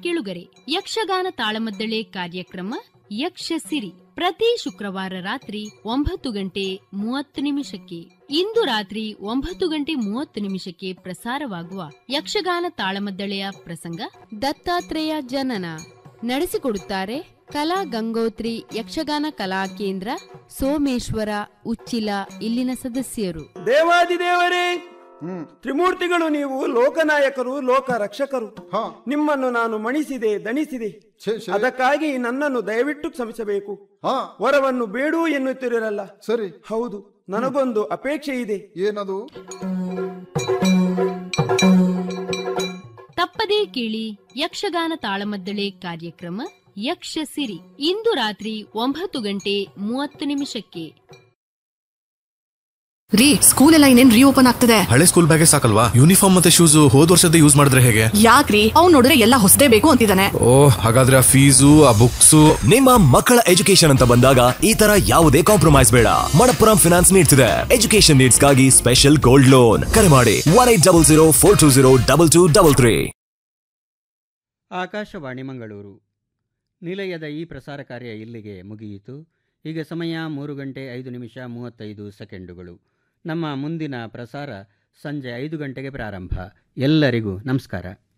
ಕೇಳುಗರೆ ಯಕ್ಷಗಾನ ತಾಳಮದ್ದಳೆ ಕಾರ್ಯಕ್ರಮ ಯಕ್ಷ ಸಿರಿ ಪ್ರತಿ ಶುಕ್ರವಾರ ರಾತ್ರಿ ಒಂಬತ್ತು ಗಂಟೆ ಮೂವತ್ತು ನಿಮಿಷಕ್ಕೆ ಇಂದು ರಾತ್ರಿ ಒಂಬತ್ತು ಗಂಟೆ ಮೂವತ್ತು ನಿಮಿಷಕ್ಕೆ ಪ್ರಸಾರವಾಗುವ ಯಕ್ಷಗಾನ ತಾಳಮದ್ದಳೆಯ ಪ್ರಸಂಗ ದತ್ತಾತ್ರೇಯ ಜನನ ನಡೆಸಿಕೊಡುತ್ತಾರೆ ಕಲಾ ಗಂಗೋತ್ರಿ ಯಕ್ಷಗಾನ ಕಲಾ ಕೇಂದ್ರ ಸೋಮೇಶ್ವರ ಉಚ್ಚಿಲ ಇಲ್ಲಿನ ಸದಸ್ಯರು ದೇವಾದಿದೇವರೇ ತ್ರಿಮೂರ್ತಿಗಳು ನೀವು ಲೋಕನಾಯಕರು ಲೋಕ ರಕ್ಷಕರು ನಿಮ್ಮನ್ನು ನಾನು ಮಣಿಸಿದೆ ದಣಿಸಿದೆ ಅದಕ್ಕಾಗಿ ನನ್ನನ್ನು ದಯವಿಟ್ಟು ಕ್ಷಮಿಸಬೇಕು ವರವನ್ನು ಬೇಡು ಎನ್ನುತ್ತಿರಲ್ಲ ಸರಿ ಹೌದು ನನಗೊಂದು ಅಪೇಕ್ಷೆ ಇದೆ ಏನದು ತಪ್ಪದೇ ಕೇಳಿ ಯಕ್ಷಗಾನ ತಾಳಮದ್ದಳೆ ಕಾರ್ಯಕ್ರಮ ಯಕ್ಷ ಸಿರಿ ಇಂದು ರಾತ್ರಿ ಒಂಬತ್ತು ಗಂಟೆ ಮೂವತ್ತು ನಿಮಿಷಕ್ಕೆ ರೀ ಸ್ಕೂಲ್ ಎಲ್ಲ ಇನ್ನೇನ್ ರೀಓಪನ್ ಆಗ್ತದೆ ಹಳೆ ಸ್ಕೂಲ್ ಬ್ಯಾಗೇ ಸಾಕಲ್ವಾ ಯೂನಿಫಾರ್ಮ್ ಮತ್ತೆ ಶೂಸ್ ಹೋದ್ ವರ್ಷದ ಯೂಸ್ ಮಾಡಿದ್ರೆ ಹೇಗೆ ಯಾಕ್ರಿ ಅವ್ನ್ ನೋಡಿದ್ರೆ ಎಲ್ಲ ಹೊಸದೇ ಬೇಕು ಅಂತಿದ್ದಾನೆ ಓ ಹಾಗಾದ್ರೆ ಆ ಫೀಸು ಆ ಬುಕ್ಸು ನಿಮ್ಮ ಮಕ್ಕಳ ಎಜುಕೇಶನ್ ಅಂತ ಬಂದಾಗ ಈ ತರ ಯಾವುದೇ ಕಾಂಪ್ರಮೈಸ್ ಬೇಡ ಮಣಪ್ಪುರಂ ಫಿನಾನ್ಸ್ ನೀಡ್ಸ್ ಇದೆ ಎಜುಕೇಶನ್ ನೀಡ್ಸ್ ಗಾಗಿ ಸ್ಪೆಷಲ್ ಗೋಲ್ಡ್ ಲೋನ್ ಕರೆ ಮಾಡಿ one eight double zero four two zero double two double three Akashvani Mangaluru ನಿಲಯದ ಈ ಪ್ರಸಾರ ಕಾರ್ಯ ಇಲ್ಲಿಗೆ ಮುಗಿಯಿತು ಈಗ ಸಮಯ ಮೂರು ಗಂಟೆ ಐದು ನಿಮಿಷ ಮೂವತ್ತೈದು ಸೆಕೆಂಡುಗಳು ನಮ್ಮ ಮುಂದಿನ ಪ್ರಸಾರ ಸಂಜೆ ಐದು ಗಂಟೆಗೆ ಪ್ರಾರಂಭ ಎಲ್ಲರಿಗೂ ನಮಸ್ಕಾರ